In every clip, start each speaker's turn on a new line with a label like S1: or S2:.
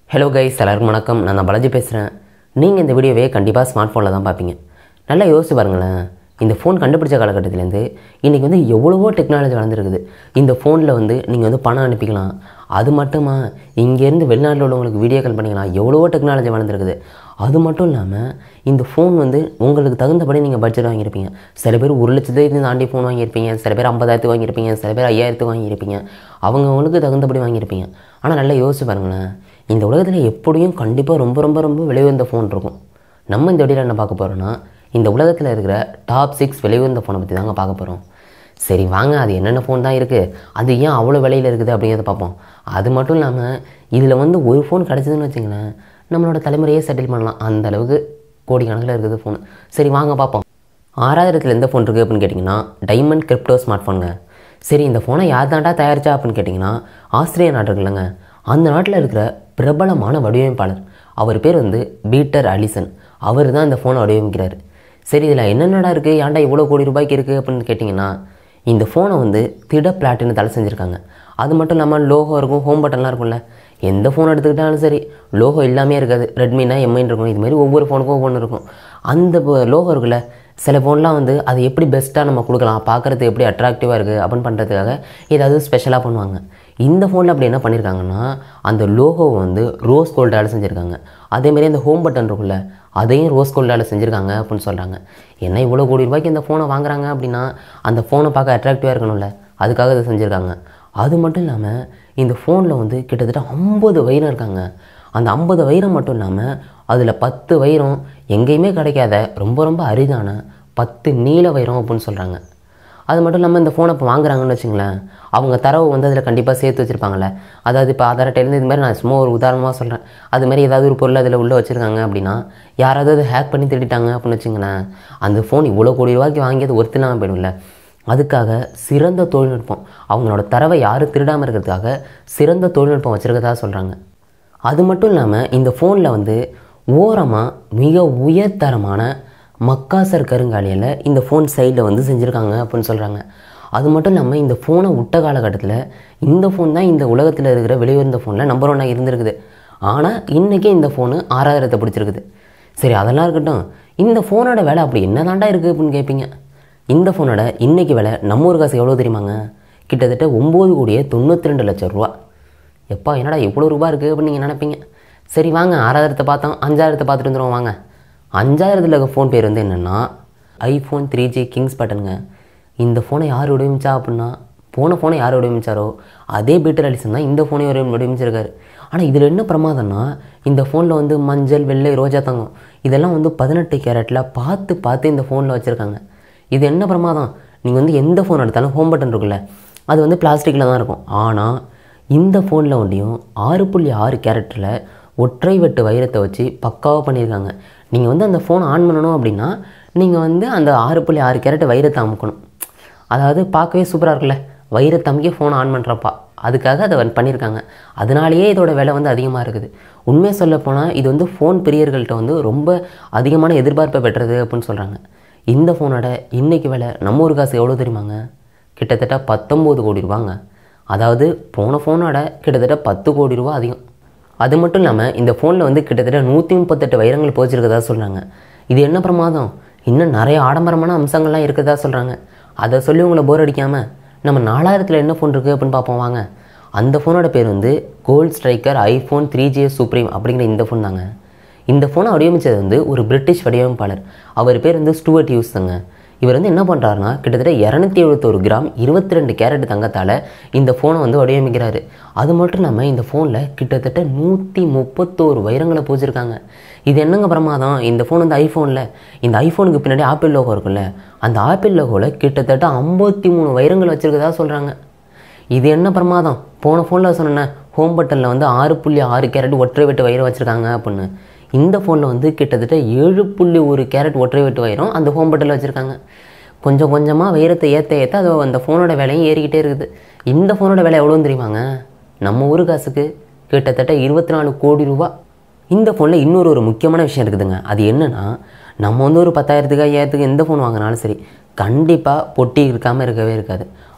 S1: hello guys எல்லாருக்கும் வணக்கம் நான் தான் பாலாஜி பேசுகிறேன் நீங்கள் இந்த வீடியோவே கண்டிப்பாக ஸ்மார்ட் ஃபோனில் தான் பார்ப்பீங்க நல்லா யோசிச்சு பாருங்களேன் இந்த ஃபோன் கண்டுபிடிச்ச காலகட்டத்திலேருந்து இன்றைக்கி வந்து எவ்வளவோ டெக்னாலஜி வளர்ந்துருக்குது இந்த ஃபோனில் வந்து நீங்கள் வந்து பணம் அனுப்பிக்கலாம் அது மட்டுமா இங்கேருந்து வெளிநாட்டில் உள்ளவங்களுக்கு வீடியோ கால் பண்ணிக்கலாம் எவ்வளவோ டெக்னாலஜி வளர்ந்துருக்குது அது மட்டும் இல்லாமல் இந்த ஃபோன் வந்து உங்களுக்கு தகுந்தபடி நீங்கள் பட்ஜெட் வாங்கியிருப்பீங்க சில பேர் ஒரு லட்சத்துக்கு தாண்டி ஃபோன் வாங்கியிருப்பீங்க சில பேர் ஐம்பதாயிரத்துக்கு வாங்கியிருப்பீங்க சில பேர் ஐயாயிரத்துக்கு வாங்கியிருப்பீங்க அவங்கவுங்களுக்கு தகுந்தபடி வாங்கியிருப்பீங்க ஆனால் நல்லா யோசிச்சு பாருங்களேன் இந்த உலகத்தில் எப்படியும் கண்டிப்பாக ரொம்ப ரொம்ப ரொம்ப விலை உயர்ந்த ஃபோன் இருக்கும் நம்ம இந்த வீடியோவில் என்ன பார்க்க போகிறோன்னா இந்த உலகத்தில் இருக்கிற டாப் சிக்ஸ் விலை உயர்ந்த ஃபோனை பற்றி தாங்க பார்க்க போகிறோம் சரி வாங்க அது என்னென்ன ஃபோன் தான் இருக்குது அது ஏன் அவ்வளோ விலையில் இருக்குது அப்படிங்கிறத பார்ப்போம் அது மட்டும் இல்லாமல் இதில் வந்து ஒரு ஃபோன் கிடச்சதுன்னு வச்சுங்களேன் நம்மளோட தலைமுறையே செட்டில் பண்ணலாம் அந்த அளவுக்கு கோடிக்கணக்கில் இருக்குது ஃபோன் சரி வாங்க பார்ப்போம் ஆறாயிரத்தில் எந்த ஃபோன் இருக்குது அப்படின்னு கேட்டிங்கன்னா டைமண்ட் கிரிப்டோ ஸ்மார்ட் ஃபோனுங்க சரி இந்த ஃபோனை யார் தாண்டா தயாரிச்சா அப்படின்னு கேட்டிங்கன்னா ஆஸ்திரேலியா நாடு இருக்குல்லங்க அந்த நாட்டில் இருக்கிற பிரபலமான வடிவமைப்பாளர் அவர் பேர் வந்து பீட்டர் அலிசன் அவர் தான் இந்த ஃபோனை வடிவமைக்கிறார் சரி இதில் என்னென்னடா இருக்குது ஏன்டா இவ்வளோ கோடி ரூபாய்க்கு இருக்குது அப்படின்னு கேட்டிங்கன்னா இந்த ஃபோனை வந்து திட பிளாட்டினத்தால் செஞ்சுருக்காங்க அது மட்டும் இல்லாமல் லோகோ இருக்கும் ஹோம் பட்டன்லாம் இருக்கும்ல எந்த ஃபோன் எடுத்துக்கிட்டாலும் சரி லோகோ எல்லாமே இருக்காது ரெட்மினா எம்ஐன்னு இருக்கும் இது மாதிரி ஒவ்வொரு ஃபோனுக்கும் ஒவ்வொன்று இருக்கும் அந்த லோகோ இருக்குல்ல சில ஃபோன்லாம் வந்து அது எப்படி பெஸ்ட்டாக நம்ம கொடுக்கலாம் பார்க்குறதுக்கு எப்படி அட்ராக்டிவாக இருக்குது அப்படின்னு பண்ணுறதுக்காக ஏதாவது ஸ்பெஷலாக பண்ணுவாங்க இந்த ஃபோனில் அப்படி என்ன பண்ணியிருக்காங்கன்னா அந்த லோகோவை வந்து ரோஸ் கோல்டால் செஞ்சுருக்காங்க அதேமாரி அந்த ஹோம் பட்டன் இருக்குல்ல அதையும் ரோஸ் கோல்டால் செஞ்சுருக்காங்க அப்படின்னு சொல்கிறாங்க என்ன இவ்வளோ கோடி ரூபாய்க்கு இந்த ஃபோனை வாங்குறாங்க அப்படின்னா அந்த ஃபோனை பார்க்க அட்ராக்டிவாக இருக்கணும்ல அதுக்காக இதை செஞ்சுருக்காங்க அது மட்டும் இல்லாமல் இந்த ஃபோனில் வந்து கிட்டத்தட்ட ஐம்பது வைரம் இருக்காங்க அந்த ஐம்பது வைரம் மட்டும் இல்லாமல் அதில் பத்து வைரம் எங்கேயுமே கிடைக்காத ரொம்ப ரொம்ப அரிதான பத்து நீல வைரம் அப்படின்னு சொல்கிறாங்க அது மட்டும் இல்லாமல் இந்த ஃபோனை இப்போ வாங்குறாங்கன்னு வச்சுங்களேன் அவங்க தரவு வந்து அதில் கண்டிப்பாக சேர்த்து வச்சுருப்பாங்கல்ல அதாவது இப்போ ஆதார் அட்டையிலேருந்து இது மாதிரி நான் சும்மா ஒரு உதாரணமாக சொல்கிறேன் அது மாதிரி ஏதாவது ஒரு பொருள் அதில் உள்ளே வச்சுருக்காங்க அப்படின்னா யாராவது அதை ஹேக் பண்ணி திருடிட்டாங்க அப்படின்னு வச்சுங்களேன் அந்த ஃபோன் இவ்வளோ கோடி ரூபாய்க்கு வாங்கியது ஒருத்தலாமல் போயிடும்ல அதுக்காக சிறந்த தொழில்நுட்பம் அவங்களோட தரவை யாரும் திருடாமல் இருக்கிறதுக்காக சிறந்த தொழில்நுட்பம் வச்சுருக்கதா சொல்கிறாங்க அது மட்டும் இல்லாமல் இந்த ஃபோனில் வந்து ஓரமாக மிக உயர்தரமான மக்காசர் கருங்காலியில் இந்த ஃபோன் சைடில் வந்து செஞ்சுருக்காங்க அப்படின்னு சொல்கிறாங்க அது மட்டும் இல்லாமல் இந்த ஃபோனை விட்ட காலகட்டத்தில் இந்த ஃபோன் தான் இந்த உலகத்தில் இருக்கிற வெளியுயர்ந்த ஃபோனில் நம்பர் ஒன்னாக இருந்திருக்குது ஆனால் இன்றைக்கே இந்த ஃபோனு ஆறாயிரத்தை பிடிச்சிருக்குது சரி அதெல்லாம் இருக்கட்டும் இந்த ஃபோனோட விலை அப்படி என்ன தாண்டா இருக்குது அப்படின்னு கேட்பீங்க இந்த ஃபோனோட இன்றைக்கி விலை நம்ம ஊர் காசு எவ்வளோ தெரியுமாங்க கிட்டத்தட்ட ஒம்பது கோடியே தொண்ணூற்றி ரெண்டு லட்சம் ரூபா எப்பா என்னடா இவ்வளோ ரூபா இருக்குது அப்படின்னு நீங்கள் நினைப்பீங்க சரி வாங்க ஆறாயிரத்தை பார்த்தோம் அஞ்சாயிரத்தை பார்த்துட்டு வந்துடுவோம் வாங்க அஞ்சாயிரத்தில் இருக்க ஃபோன் பேர் வந்து என்னென்னா ஐஃபோன் த்ரீ ஜி கிங்ஸ் பட்டனுங்க இந்த ஃபோனை யார் வடிவமைச்சா அப்படின்னா போன ஃபோனை யார் வடிவமைச்சாரோ அதே பீட்டர் அலிசன் தான் இந்த ஃபோனை வடிவம் வடிவமைச்சிருக்காரு ஆனால் இதில் என்ன பிரமாதம்னா இந்த ஃபோனில் வந்து மஞ்சள் வெள்ளை ரோஜா தங்கம் இதெல்லாம் வந்து பதினெட்டு கேரட்டில் பார்த்து பார்த்து இந்த ஃபோனில் வச்சுருக்காங்க இது என்ன பிரமாதம் நீங்கள் வந்து எந்த ஃபோன் எடுத்தாலும் ஹோம் பட்டன் இருக்குல்ல அது வந்து பிளாஸ்டிக்கில் தான் இருக்கும் ஆனால் இந்த ஃபோனில் ஒன்றையும் ஆறு புள்ளி ஆறு கேரட்டில் ஒற்றை வெட்டு வைரத்தை வச்சு பக்காவாக பண்ணியிருக்காங்க நீங்கள் வந்து அந்த ஃபோன் ஆன் பண்ணணும் அப்படின்னா நீங்கள் வந்து அந்த ஆறு புள்ளி ஆறு கேரட் வைரத்தை அமுக்கணும் அதாவது பார்க்கவே சூப்பராக இருக்குல்ல வைரத்தை அமுக்கி ஃபோன் ஆன் பண்ணுறப்பா அதுக்காக அதை வந்து பண்ணியிருக்காங்க அதனாலேயே இதோட விலை வந்து அதிகமாக இருக்குது உண்மையை சொல்லப்போனால் இது வந்து ஃபோன் பிரியர்கள்ட்ட வந்து ரொம்ப அதிகமான எதிர்பார்ப்பை பெற்றது அப்படின்னு சொல்கிறாங்க இந்த ஃபோனோட இன்றைக்கி விலை நம்ம ஊர் காசு எவ்வளோ தெரியுமாங்க கிட்டத்தட்ட பத்தொம்போது கோடி ரூபாங்க அதாவது போன ஃபோனோட கிட்டத்தட்ட பத்து கோடி ரூபா அதிகம் அது மட்டும் இல்லாமல் இந்த ஃபோனில் வந்து கிட்டத்தட்ட நூற்றி முப்பத்தெட்டு வைரங்கள் போச்சிருக்கதா சொல்கிறாங்க இது என்ன பிரமாதம் இன்னும் நிறைய ஆடம்பரமான அம்சங்கள்லாம் இருக்கிறதா சொல்கிறாங்க அதை சொல்லி உங்களை போர் அடிக்காமல் நம்ம நாலாயிரத்தில் என்ன ஃபோன் இருக்குது அப்படின்னு பார்ப்போம் வாங்க அந்த ஃபோனோட பேர் வந்து gold striker iPhone three GS supreme அப்படிங்கிற இந்த ஃபோன் தாங்க இந்த ஃபோனை வடிவமைச்சது வந்து ஒரு பிரிட்டிஷ் வடிவமைப்பாளர் அவர் பேர் வந்து ஸ்டூவர்ட் யூஸ் தாங்க இவர் வந்து என்ன பண்ணுறாருனா கிட்டத்தட்ட இரநூத்தி எழுபத்தோரு கிராம் இருபத்தி ரெண்டு கேரட் தங்கத்தால் இந்த ஃபோனை வந்து வடிவமைக்கிறாரு அது மட்டும் இல்லாமல் இந்த ஃபோனில் கிட்டத்தட்ட நூற்றி முப்பத்தோரு வைரங்களை பூச்சிருக்காங்க இது என்னங்க பிரமாதம் இந்த ஃபோன் வந்து ஐஃபோனில் இந்த ஐஃபோனுக்கு பின்னாடி ஆப்பிள் லோகோ இருக்குல்ல அந்த ஆப்பிள் லோகோவில் கிட்டத்தட்ட ஐம்பத்தி மூணு வைரங்கள் வச்சுருக்கதா சொல்கிறாங்க இது என்ன பிரமாதம் போன ஃபோனில் சொன்னேன் ஹோம் பட்டனில் வந்து ஆறு புள்ளி ஆறு கேரட் ஒற்றை வெட்டு வைரம் வச்சுருக்காங்க அப்படின்னு இந்த ஃபோனில் வந்து கிட்டத்தட்ட ஏழு புள்ளி ஒரு கேரட் ஒற்றை வெட்டு வைரம் அந்த ஹோம் பட்டனில் வச்சுருக்காங்க கொஞ்சம் கொஞ்சமாக வைரத்தை ஏற்ற ஏற்ற அது அந்த ஃபோனோட விலையும் ஏறிக்கிட்டே இருக்குது இந்த ஃபோனோட விலை எவ்வளோன்னு தெரியுமாங்க நம்ம ஊர் காசுக்கு கிட்டத்தட்ட இருபத்தி நாலு கோடி ரூபா இந்த ஃபோனில் இன்னொரு ஒரு முக்கியமான விஷயம் இருக்குதுங்க அது என்னென்னா நம்ம வந்து ஒரு பத்தாயிரத்துக்கு ஐயாயிரத்துக்கு எந்த ஃபோன் வாங்கினாலும் சரி கண்டிப்பாக பொட்டி இருக்காமல் இருக்கவே இருக்காது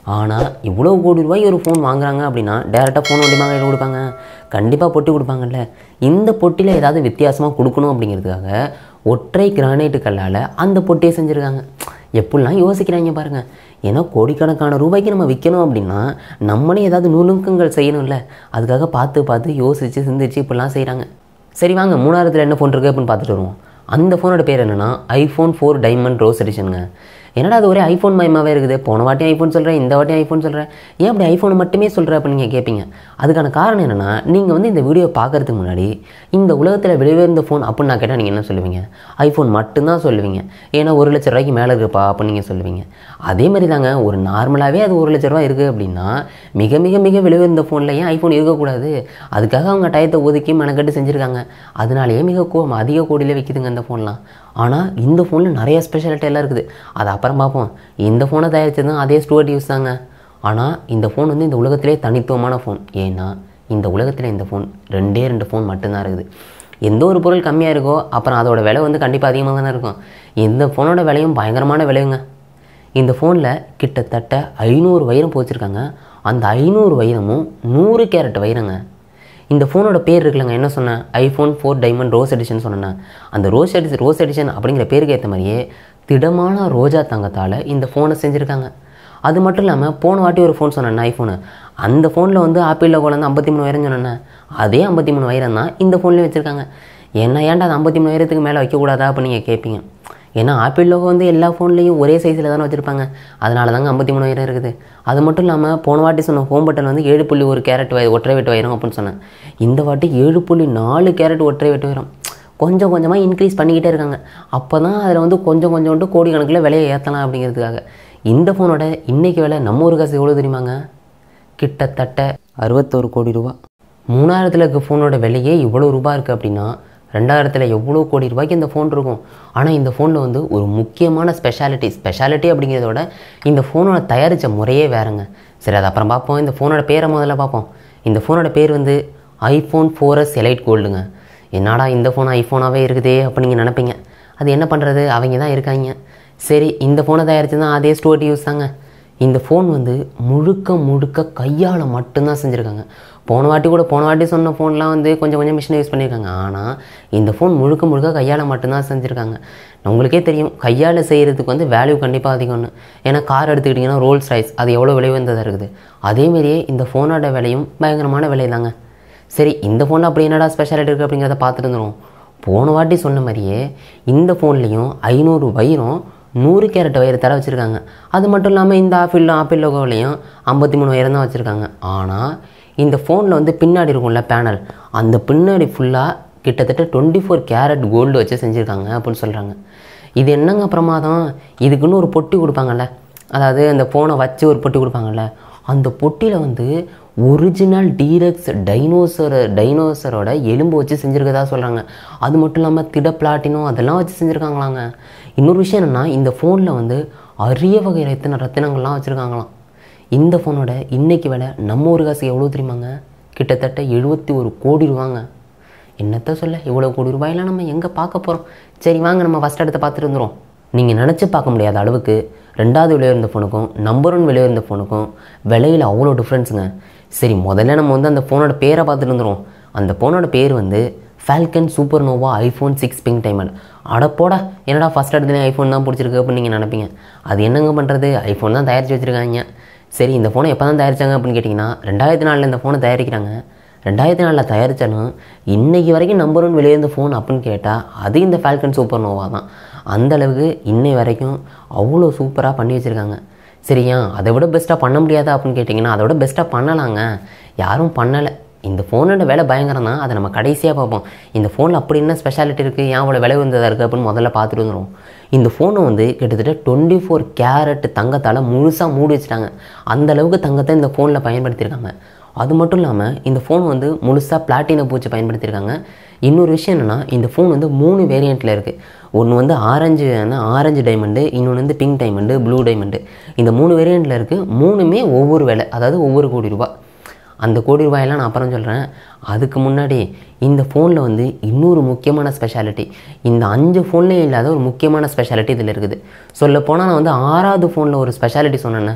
S1: ஆனால் இவ்வளோ கோடி ரூபாய் ஒரு ஃபோன் வாங்குறாங்க அப்படின்னா டேரெக்டாக ஃபோன் மூலியமாக கையில் கொடுப்பாங்க கண்டிப்பாக பொட்டி கொடுப்பாங்கல்ல இந்த பொட்டியில் ஏதாவது வித்தியாசமாக கொடுக்கணும் அப்படிங்கிறதுக்காக ஒற்றை கிரானைட்டு கல்லால் அந்த பொட்டியை செஞ்சுருக்காங்க எப்படிலாம் யோசிக்கிறாங்க பாருங்கள் ஏன்னா கோடிக்கணக்கான ரூபாய்க்கு நம்ம விற்கணும் அப்படின்னா நம்மளே ஏதாவது நுணுக்கங்கள் செய்யணும்ல அதுக்காக பார்த்து பார்த்து யோசித்து சிந்திச்சு இப்படிலாம் செய்கிறாங்க சரி வாங்க மூணாயிரத்தில் என்ன ஃபோன் இருக்குது அப்படின்னு பார்த்துட்டு வருவோம் அந்த ஃபோனோட பேர் என்னென்னா ஐஃபோன் ஃபோர் டைமண்ட் ரோஸ் எடிஷனுங்க என்னடா அது ஒரே ஐஃபோன் மயமாகவே இருக்குது போன வாட்டியும் ஐஃபோன் சொல்கிறேன் இந்த வாட்டியும் ஐஃபோன் சொல்கிறேன் ஏன் அப்படி ஐஃபோனை மட்டுமே சொல்கிற அப்படின்னு நீங்கள் கேட்பீங்க அதுக்கான காரணம் என்னென்னா நீங்கள் வந்து இந்த வீடியோ பார்க்கறதுக்கு முன்னாடி இந்த உலகத்தில் விலையுயர்ந்த ஃபோன் அப்படின்னு நான் கேட்டால் நீங்கள் என்ன சொல்லுவீங்க ஐஃபோன் மட்டும்தான் சொல்லுவீங்க ஏன்னா ஒரு லட்ச ரூபாய்க்கு மேலே இருக்குப்பா அப்படின்னு நீங்கள் சொல்லுவீங்க அதே மாதிரி தாங்க ஒரு நார்மலாகவே அது ஒரு லட்ச ரூபா இருக்குது அப்படின்னா மிக மிக மிக விலையுயர்ந்த ஃபோனில் ஏன் ஐஃபோன் இருக்கக்கூடாது அதுக்காக அவங்க டயத்தை ஒதுக்கி மெனக்கட்டு செஞ்சுருக்காங்க அதனாலேயே மிக கோ அதிக கோடியில் விற்கிதுங்க இந்த ஃபோன்லாம் ஆனால் இந்த ஃபோனில் நிறைய ஸ்பெஷாலிட்டி எல்லாம் இருக்குது அது அப்புறம் பார்ப்போம் இந்த ஃபோனை தயாரிச்சது அதே ஸ்டூவர்ட் யூஸ் தாங்க ஆனால் இந்த ஃபோன் வந்து இந்த உலகத்திலே தனித்துவமான ஃபோன் ஏன்னா இந்த உலகத்தில் இந்த ஃபோன் ரெண்டே ரெண்டு ஃபோன் மட்டும்தான் இருக்குது எந்த ஒரு பொருள் கம்மியாக இருக்கோ அப்புறம் அதோட விலை வந்து கண்டிப்பாக அதிகமாக தானே இருக்கும் இந்த ஃபோனோட விலையும் பயங்கரமான விலையுங்க இந்த ஃபோனில் கிட்டத்தட்ட ஐநூறு வைரம் போச்சிருக்காங்க அந்த ஐநூறு வைரமும் நூறு கேரட் வைரங்க இந்த ஃபோனோட பேர் இருக்குல்லங்க என்ன சொன்னேன் iPhone four diamond rose edition சொன்னேன் அந்த ரோஸ் எடி ரோஸ் எடிஷன் அப்படிங்கிற பேருக்கு ஏற்ற மாதிரியே திடமான ரோஜா தங்கத்தால் இந்த ஃபோனை செஞ்சுருக்காங்க அது மட்டும் இல்லாமல் போன வாட்டி ஒரு ஃபோன் சொன்னேன் ஐஃபோனு அந்த ஃபோனில் வந்து ஆப்பிளில் கொண்டு வந்து ஐம்பத்தி மூணு வயிரம் சொன்னேன் அதே ஐம்பத்தி மூணு வயிறம் தான் இந்த ஃபோன்லேயும் வச்சுருக்காங்க என்ன ஏன்டா அது ஐம்பத்தி மூணு வயிரத்துக்கு மேலே வைக்கக்கூடாதா அப்படின்னு நீங்கள் கேட்பீங்க ஏன்னா ஆப்பிள் லோகோ வந்து எல்லா ஃபோன்லேயும் ஒரே சைஸில் தானே வச்சுருப்பாங்க அதனால தாங்க ஐம்பத்தி மூணு வயிரம் இருக்குது அது மட்டும் இல்லாமல் போன வாட்டி சொன்ன ஹோம் பட்டன் வந்து ஏழு புள்ளி ஒரு கேரட் வய ஒற்றை வெட்டு வயிறம் அப்படின்னு சொன்னேன் இந்த வாட்டி ஏழு புள்ளி நாலு கேரட் ஒற்றை வெட்டு வயிறம் கொஞ்சம் கொஞ்சமாக இன்க்ரீஸ் பண்ணிக்கிட்டே இருக்காங்க அப்போ தான் அதில் வந்து கொஞ்சம் கொஞ்சோண்டு கோடி கணக்கில் விலையை ஏற்றலாம் அப்படிங்கிறதுக்காக இந்த ஃபோனோட இன்றைக்கி விலை நம்ம ஒரு காசு எவ்வளோ தெரியுமாங்க கிட்டத்தட்ட அறுபத்தோரு கோடி ரூபா மூணாயிரத்தில் இருக்க ஃபோனோட விலையே இவ்வளோ ரூபா இருக்குது அப்படின்னா ரெண்டாயிரத்தில் எவ்வளோ கோடி ரூபாய்க்கு இந்த ஃபோன் இருக்கும் ஆனால் இந்த ஃபோனில் வந்து ஒரு முக்கியமான ஸ்பெஷாலிட்டி ஸ்பெஷாலிட்டி அப்படிங்கிறத விட இந்த ஃபோனோட தயாரித்த முறையே வேறுங்க சரி அது அப்புறம் பார்ப்போம் இந்த ஃபோனோட பேரை முதல்ல பார்ப்போம் இந்த ஃபோனோட பேர் வந்து ஐஃபோன் ஃபோர் எஸ் எலைட் கோல்டுங்க என்னடா இந்த ஃபோன் ஐஃபோனாகவே இருக்குதே அப்படி நீங்கள் நினைப்பீங்க அது என்ன பண்ணுறது அவங்க தான் இருக்காங்க சரி இந்த ஃபோனை தயாரித்து தான் அதே ஸ்டோரி யூஸ் தாங்க இந்த ஃபோன் வந்து முழுக்க முழுக்க கையால் மட்டும்தான் செஞ்சுருக்காங்க போன வாட்டி கூட போன வாட்டி சொன்ன ஃபோன்லாம் வந்து கொஞ்சம் கொஞ்சம் மிஷினை யூஸ் பண்ணியிருக்காங்க ஆனால் இந்த ஃபோன் முழுக்க முழுக்க கையால் மட்டும்தான் செஞ்சுருக்காங்க உங்களுக்கே தெரியும் கையால் செய்கிறதுக்கு வந்து வேல்யூ கண்டிப்பாக அதிகம்னு ஏன்னா கார் எடுத்துக்கிட்டிங்கன்னா ரோல்ஸ் ரைஸ் அது எவ்வளோ விலை உயர்ந்ததாக இருக்குது அதேமாரியே இந்த ஃபோனோட விலையும் பயங்கரமான விலை தாங்க சரி இந்த ஃபோனில் அப்படி என்னடா ஸ்பெஷாலிட்டி இருக்குது அப்படிங்கிறத பார்த்துட்டு இருந்துரும் போன வாட்டி சொன்ன மாதிரியே இந்த ஃபோன்லேயும் ஐநூறு வைரம் நூறு கேரட் வைரத்தால் வச்சுருக்காங்க அது மட்டும் இல்லாமல் இந்த ஆப்பிள் ஆப்பிள் லோகோவிலையும் ஐம்பத்தி மூணு வைரம் தான் வச்சுருக்காங்க ஆனால் இந்த ஃபோனில் வந்து பின்னாடி இருக்கும்ல பேனல் அந்த பின்னாடி ஃபுல்லாக கிட்டத்தட்ட டுவெண்ட்டி ஃபோர் கேரட் கோல்டு வச்சு செஞ்சுருக்காங்க அப்படின்னு சொல்கிறாங்க இது என்னங்க பிரமாதம் இதுக்குன்னு ஒரு பொட்டி கொடுப்பாங்கல்ல அதாவது அந்த ஃபோனை வச்சு ஒரு பொட்டி கொடுப்பாங்கல்ல அந்த பொட்டியில் வந்து ஒரிஜினல் டீரக்ஸ் டைனோசர் டைனோசரோட எலும்பு வச்சு செஞ்சுருக்கதா சொல்கிறாங்க அது மட்டும் இல்லாமல் திட பிளாட்டினம் அதெல்லாம் வச்சு செஞ்சுருக்காங்களாங்க இன்னொரு விஷயம் என்னென்னா இந்த ஃபோனில் வந்து அரிய வகை ரத்தின ரத்தினங்கள்லாம் வச்சுருக்காங்களாம் இந்த ஃபோனோட இன்னைக்கு விலை நம்ம ஒரு காசு எவ்வளோ தெரியுமாங்க கிட்டத்தட்ட எழுபத்தி ஒரு கோடி ரூபாங்க என்னத்த சொல்ல இவ்வளோ கோடி ரூபாயெல்லாம் நம்ம எங்கே பார்க்க போகிறோம் சரி வாங்க நம்ம ஃபஸ்ட் இடத்த பார்த்துட்டு இருந்துரும் நீங்கள் நினச்சி பார்க்க முடியாத அளவுக்கு ரெண்டாவது விலையுயர்ந்த ஃபோனுக்கும் நம்பர் ஒன் விலையுயர்ந்த ஃபோனுக்கும் விலையில் அவ்வளோ டிஃப்ரென்ஸுங்க சரி முதல்ல நம்ம வந்து அந்த ஃபோனோட பேரை பார்த்துட்டு இருந்துரும் அந்த ஃபோனோட பேர் வந்து falcon super nova iPhone six pink diamond அடப்போடா என்னடா ஃபஸ்ட் இடத்துல ஐஃபோன் தான் பிடிச்சிருக்கு அப்படின்னு நீங்கள் நினைப்பீங்க அது என்னங்க பண்ணுறது ஐஃபோன் தான் தயாரித்து வச்சுருக்காங்க சரி இந்த ஃபோனை எப்போ தான் தயாரித்தாங்க அப்படின்னு கேட்டிங்கன்னா ரெண்டாயிரத்தி நாலில் இந்த ஃபோனை தயாரிக்கிறாங்க ரெண்டாயிரத்தி நாலில் தயாரித்தாலும் இன்றைக்கி வரைக்கும் நம்பர் ஒன் வெளியிருந்த ஃபோன் அப்படின்னு கேட்டால் அது இந்த ஃபால்கன் சூப்பர் நோவா தான் அந்த அளவுக்கு இன்னை வரைக்கும் அவ்வளோ சூப்பராக பண்ணி வச்சுருக்காங்க சரியா அதை விட பெஸ்ட்டாக பண்ண முடியாதா அப்படின்னு கேட்டிங்கன்னா அதை விட பெஸ்ட்டாக பண்ணலாங்க யாரும் பண்ணலை இந்த ஃபோனோட விலை பயங்கரம் தான் அதை நம்ம கடைசியாக பார்ப்போம் இந்த ஃபோனில் அப்படி என்ன ஸ்பெஷாலிட்டி இருக்குது ஏன் அவ்வளோ விலை வந்ததாக இருக்குது அப்படின்னு முதல்ல பார்த்துட்டு வந்துடும் இந்த ஃபோனை வந்து கிட்டத்தட்ட டுவெண்ட்டி ஃபோர் கேரட் தங்கத்தால் முழுசாக மூடி வச்சுட்டாங்க அந்த அளவுக்கு தங்கத்தை இந்த ஃபோனில் பயன்படுத்தியிருக்காங்க அது மட்டும் இல்லாமல் இந்த ஃபோன் வந்து முழுசாக பிளாட்டின பூச்சி பயன்படுத்தியிருக்காங்க இன்னொரு விஷயம் என்னென்னா இந்த ஃபோன் வந்து மூணு வேரியண்ட்டில் இருக்குது ஒன்று வந்து ஆரஞ்சு ஆரஞ்சு டைமண்டு இன்னொன்று வந்து பிங்க் டைமண்டு ப்ளூ டைமண்டு இந்த மூணு வேரியண்ட்டில் இருக்குது மூணுமே ஒவ்வொரு விலை அதாவது ஒவ்வொரு கோடி ரூபாய் அந்த கோடி ரூபாயெல்லாம் நான் அப்புறம் சொல்கிறேன் அதுக்கு முன்னாடி இந்த ஃபோனில் வந்து இன்னொரு முக்கியமான ஸ்பெஷாலிட்டி இந்த அஞ்சு ஃபோன்லேயும் இல்லாத ஒரு முக்கியமான ஸ்பெஷாலிட்டி இதில் இருக்குது சொல்லப்போனால் நான் வந்து ஆறாவது ஃபோனில் ஒரு ஸ்பெஷாலிட்டி சொன்னேன்னே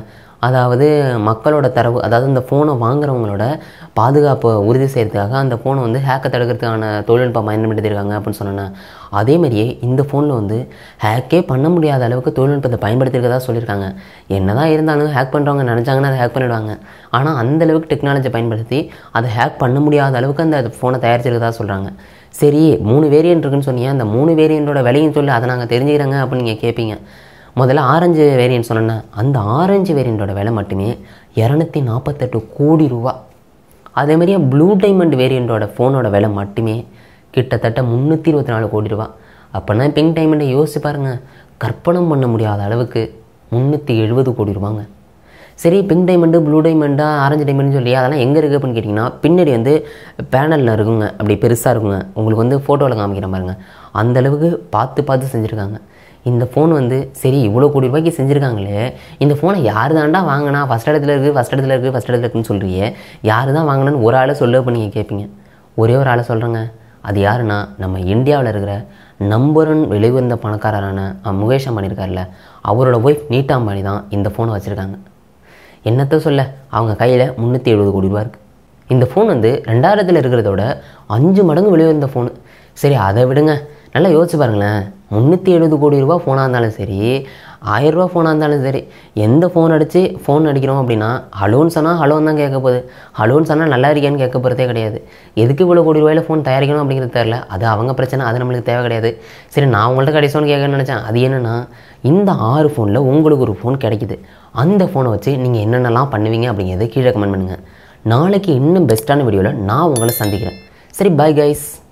S1: அதாவது மக்களோட தரவு அதாவது இந்த ஃபோனை வாங்குறவங்களோட பாதுகாப்பை உறுதி செய்யறதுக்காக அந்த ஃபோனை வந்து ஹேக்கை தடுக்கிறதுக்கான தொழில்நுட்பம் பயன்படுத்தியிருக்காங்க அப்படின்னு சொன்னேன் அதே மாதிரியே இந்த ஃபோனில் வந்து ஹேக்கே பண்ண முடியாத அளவுக்கு தொழில்நுட்பத்தை பயன்படுத்தியிருக்கதா சொல்லியிருக்காங்க என்னதான் இருந்தாலும் ஹேக் பண்ணுறவங்க நினச்சாங்கன்னா அதை ஹேக் பண்ணிடுவாங்க ஆனால் அந்த அளவுக்கு டெக்னாலஜி பயன்படுத்தி அதை ஹேக் பண்ண முடியாத அளவுக்கு அந்த ஃபோனை தயாரிச்சிருக்கதா சொல்கிறாங்க சரி மூணு வேரியன்ட் இருக்குன்னு சொன்னீங்க அந்த மூணு வேரியண்ட்டோட விலையும் சொல்லி அதை நாங்கள் தெரிஞ்சுக்கிறோங்க அப்படின்னு நீங்கள் கேட்பீங்க முதல்ல ஆரஞ்சு வேரியன்ட் சொன்னேன்னா அந்த ஆரஞ்சு வேரியண்ட்டோட விலை மட்டுமே இரநூத்தி நாற்பத்தெட்டு கோடி ரூபா அதே மாதிரியே ப்ளூ டைமண்ட் வேரியண்ட்டோட ஃபோனோட விலை மட்டுமே கிட்டத்தட்ட முந்நூற்றி இருபத்தி நாலு கோடி ரூபா அப்போனா பிங்க் டைமண்டை யோசிச்சு பாருங்கள் கற்பனை பண்ண முடியாத அளவுக்கு முந்நூற்றி எழுபது கோடி ரூபாங்க சரி பிங்க் டைமண்டு ப்ளூ டைமண்டா ஆரஞ்சு டைமண்ட்னு சொல்லி அதெல்லாம் எங்கே இருக்குது அப்படின்னு கேட்டிங்கன்னா பின்னாடி வந்து பேனலில் இருக்குங்க அப்படி பெருசாக இருக்குங்க உங்களுக்கு வந்து ஃபோட்டோவில் காமிக்கிற பாருங்க அந்த அளவுக்கு பார்த்து பார்த்து செஞ்சுருக்காங்க இந்த ஃபோன் வந்து சரி இவ்வளோ கோடி ரூபாய்க்கு செஞ்சுருக்காங்களே இந்த ஃபோனை யார் தாண்டா வாங்கினா ஃபஸ்ட் இடத்துல இருக்குது ஃபஸ்ட் இடத்துல இருக்குது ஃபஸ்ட் இடத்துல இருக்குன்னு சொல்கிறியே யார் தான் வாங்கினான்னு ஒரு ஆளை சொல்லு அப்போ நீங்கள் கேட்பீங்க ஒரே ஒரு ஆளை சொல்கிறேங்க அது யாருன்னா நம்ம இந்தியாவில் இருக்கிற நம்பர் ஒன் வெளிவந்த பணக்காரரான அஹ், முகேஷ் அம்பானி இருக்கார்ல அவரோட ஒய்ஃப் நீட்டா அம்பானி தான் இந்த ஃபோனை வச்சுருக்காங்க என்னத்த சொல்ல அவங்க கையில் முந்நூற்றி எழுபது கோடி ரூபா இருக்குது இந்த ஃபோன் வந்து ரெண்டாயிரத்தில் இருக்கிறத விட அஞ்சு மடங்கு வெளிவந்த ஃபோனு சரி அதை விடுங்க நல்லா யோசிச்சு பாருங்களேன் முந்நூற்றி எழுபது கோடி ரூபா ஃபோனாக இருந்தாலும் சரி ஆயிரரூபா ஃபோனாக இருந்தாலும் சரி எந்த ஃபோன் அடித்து ஃபோன் அடிக்கிறோம் அப்படின்னா ஹலோன்னு சொன்னால் ஹலோன்னு தான் கேட்க போகுது ஹலோன்னு சொன்னால் நல்லா இருக்கியான்னு கேட்க போகிறதே கிடையாது எதுக்கு இவ்வளோ கோடி ரூபாயில் ஃபோன் தயாரிக்கணும் அப்படிங்கிறது தெரில அது அவங்க பிரச்சனை அது நம்மளுக்கு தேவை கிடையாது சரி நான் உங்கள்கிட்ட கிடைச்சோன்னு கேட்கணும்னு நினச்சேன் அது என்னென்னா இந்த ஆறு ஃபோனில் உங்களுக்கு ஒரு ஃபோன் கிடைக்குது அந்த ஃபோனை வச்சு நீங்கள் என்னென்னலாம் பண்ணுவீங்க அப்படிங்கிறது கீழே கமெண்ட் பண்ணுங்கள் நாளைக்கு இன்னும் பெஸ்ட்டான வீடியோவில் நான் உங்களை சந்திக்கிறேன் சரி பாய் கைஸ்